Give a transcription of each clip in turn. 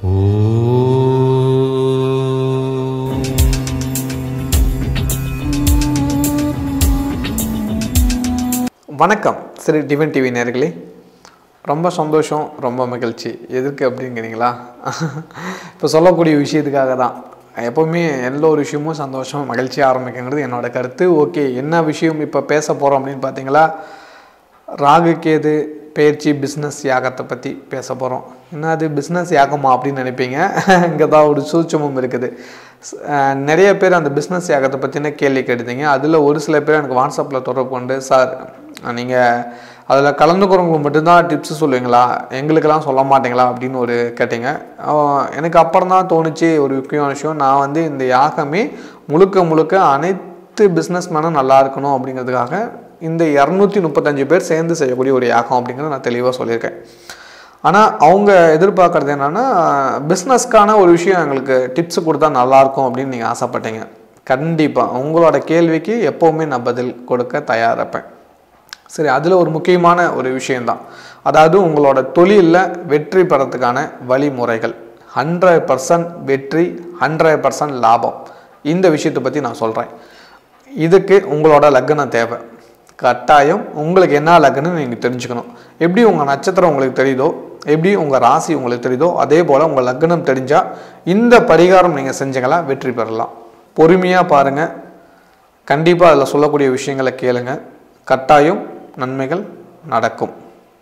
வணக்கம் ஸ்ரீ டிவன் டிவி நேர்களே ரொம்ப சந்தோஷம் ரொம்ப மகிழ்ச்சி எதற்கு அப்படிங்கிறீங்களா இப்போ சொல்லக்கூடிய விஷயத்துக்காக தான் எப்போவுமே எந்த ஒரு விஷயமும் சந்தோஷம் மகிழ்ச்சியாக ஆரம்பிக்குங்கிறது என்னோட கருத்து ஓகே என்ன விஷயம் இப்போ பேச போகிறோம் அப்படின்னு பார்த்தீங்களா ராகு கேது பயிற்சி பிஸ்னஸ் யாகத்தை பற்றி பேச போகிறோம் என்னது பிஸ்னஸ் யாகமா அப்படின்னு நினைப்பீங்க இங்கே தான் ஒரு சூட்சமும் இருக்குது ஸ்- அஹ் நிறைய பேர் அந்த பிஸ்னஸ் யாகத்தை பற்றின கேள்வி கேட்டுத்தீங்க அதில் ஒரு சில பேர் எனக்கு வாட்ஸ்அப்பில் தொடர்பு கொண்டு சார் நீங்கள் அதில் கலந்துக்கிறவங்களுக்கு மட்டும்தான் டிப்ஸ் சொல்லுவீங்களா எங்களுக்கெல்லாம் சொல்ல மாட்டீங்களா அப்படின்னு ஒரு கேட்டீங்க அஹ் எனக்கு அப்புறம் தான் தோணுச்சு ஒரு முக்கியமான விஷயம் நான் வந்து இந்த யாகமே முழுக்க முழுக்க அனைத்து பிஸ்னஸ் மேனும் நல்லா இருக்கணும் அப்படிங்கிறதுக்காக இந்த இரநூத்தி முப்பத்தஞ்சு பேர் சேர்ந்து செய்யக்கூடிய ஒரு யாகம் அப்படிங்கிறத நான் தெளிவாக சொல்லியிருக்கேன் ஆனால் அவங்க எதிர்பார்க்குறது என்னென்னா பிஸ்னஸ்க்கான ஒரு விஷயம் எங்களுக்கு டிப்ஸ் கொடுத்தா நல்லாயிருக்கும் அப்படின்னு நீங்கள் ஆசைப்பட்டீங்க கண்டிப்பாக உங்களோட கேள்விக்கு எப்போவுமே நான் பதில் கொடுக்க தயாராக இருப்பேன் சரி அதில் ஒரு முக்கியமான ஒரு விஷயந்தான் அதாவது உங்களோட தொழிலில் வெற்றி பெறத்துக்கான வழிமுறைகள் ஹண்ட்ரட் பர்சன்ட் வெற்றி ஹண்ட்ரட் பர்சன்ட் லாபம் இந்த விஷயத்தை பற்றி நான் சொல்கிறேன் இதுக்கு உங்களோட லக்னம் தேவை கட்டாயம் உங்களுக்கு என்ன லக்னம் நீங்கள் தெரிஞ்சுக்கணும் எப்படி உங்கள் நட்சத்திரம் உங்களுக்கு தெரியுதோ எப்படி உங்கள் ராசி உங்களுக்கு தெரியுதோ அதே போல் உங்கள் லக்னம் தெரிஞ்சால் இந்த பரிகாரம் நீங்கள் செஞ்சீங்களா வெற்றி பெறலாம் பொறுமையாக பாருங்கள் கண்டிப்பாக அதில் சொல்லக்கூடிய விஷயங்களை கேளுங்க கட்டாயம் நன்மைகள் நடக்கும்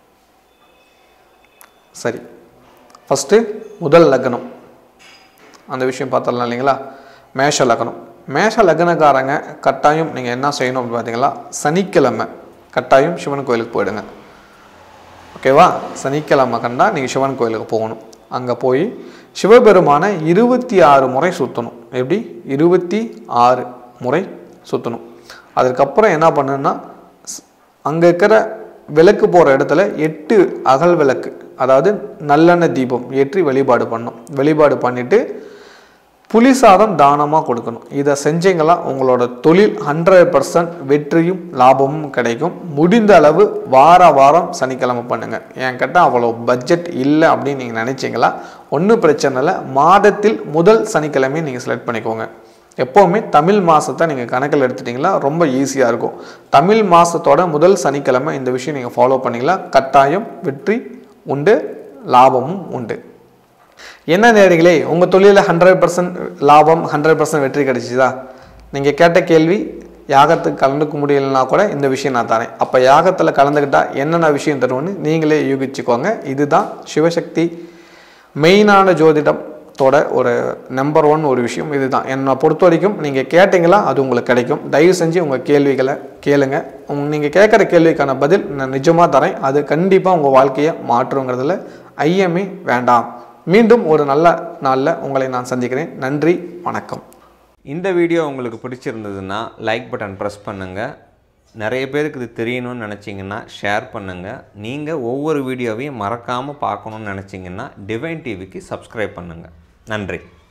சரி ஃபஸ்ட்டு முதல் லக்னம் அந்த விஷயம் பார்த்தரலாம் இல்லைங்களா மேஷ லக்னம் மேஷ லக்னக்காரங்க கட்டாயம் நீங்கள் என்ன செய்யணும் அப்படின்னு பார்த்தீங்களா சனிக்கிழமை கட்டாயம் சிவன் கோயிலுக்கு போயிடுங்க ஓகேவா சனிக்கிழமை கண்டா நீங்கள் சிவன் கோயிலுக்கு போகணும் அங்கே போய் சிவபெருமானை இருபத்தி ஆறு முறை சுற்றணும் எப்படி இருபத்தி ஆறு முறை சுற்றணும் அதுக்கப்புறம் என்ன பண்ணுன்னா அங்கே இருக்கிற விளக்கு போகிற இடத்துல எட்டு அகல் விளக்கு அதாவது நல்லெண்ணெய் தீபம் ஏற்றி வழிபாடு பண்ணணும் வழிபாடு பண்ணிவிட்டு புளி சாதம் தானமாக கொடுக்கணும் இதை செஞ்சீங்களா உங்களோட தொழில் ஹண்ட்ரட் பர்சன்ட் வெற்றியும் லாபமும் கிடைக்கும் முடிந்த அளவு வார வாரம் சனிக்கிழமை பண்ணுங்க என்கிட்ட அவ்வளோ பட்ஜெட் இல்லை அப்படின்னு நீங்கள் நினைச்சீங்களா ஒன்றும் பிரச்சனை இல்லை மாதத்தில் முதல் சனிக்கிழமையை நீங்கள் செலக்ட் பண்ணிக்கோங்க எப்போவுமே தமிழ் மாதத்தை நீங்கள் கணக்கில் எடுத்துட்டிங்களா ரொம்ப ஈஸியாக இருக்கும் தமிழ் மாதத்தோட முதல் சனிக்கிழமை இந்த விஷயம் நீங்கள் ஃபாலோ பண்ணீங்களா கட்டாயம் வெற்றி உண்டு லாபமும் உண்டு என்ன நேரங்களே உங்கள் தொழிலில் ஹண்ட்ரட் பர்சன்ட் லாபம் ஹண்ட்ரட் பர்சன்ட் வெற்றி கிடைச்சிதா நீங்கள் கேட்ட கேள்வி யாகத்துக்கு கலந்துக்க முடியலனா கூட இந்த விஷயம் நான் தரேன் அப்போ யாகத்தில் கலந்துக்கிட்டால் என்னென்ன விஷயம் தருவோன்னு நீங்களே யூகிச்சுக்கோங்க இதுதான் சிவசக்தி மெயினான ஜோதிடத்தோட ஒரு நம்பர் ஒன் ஒரு விஷயம் இதுதான் என்னை பொறுத்த வரைக்கும் நீங்கள் கேட்டிங்களா அது உங்களுக்கு கிடைக்கும் தயவு செஞ்சு உங்கள் கேள்விகளை கேளுங்க நீங்கள் கேட்குற கேள்விக்கான பதில் நான் நிஜமாக தரேன் அது கண்டிப்பாக உங்கள் வாழ்க்கையை மாற்றுங்கிறதுல ஐயமே வேண்டாம் மீண்டும் ஒரு நல்ல நாளில் உங்களை நான் சந்திக்கிறேன் நன்றி வணக்கம் இந்த வீடியோ உங்களுக்கு பிடிச்சிருந்ததுன்னா லைக் பட்டன் ப்ரெஸ் பண்ணுங்கள் நிறைய பேருக்கு இது தெரியணும்னு நினச்சிங்கன்னா ஷேர் பண்ணுங்கள் நீங்கள் ஒவ்வொரு வீடியோவையும் மறக்காமல் பார்க்கணுன்னு நினச்சிங்கன்னா டிவைன் டிவிக்கு சப்ஸ்கிரைப் பண்ணுங்கள் நன்றி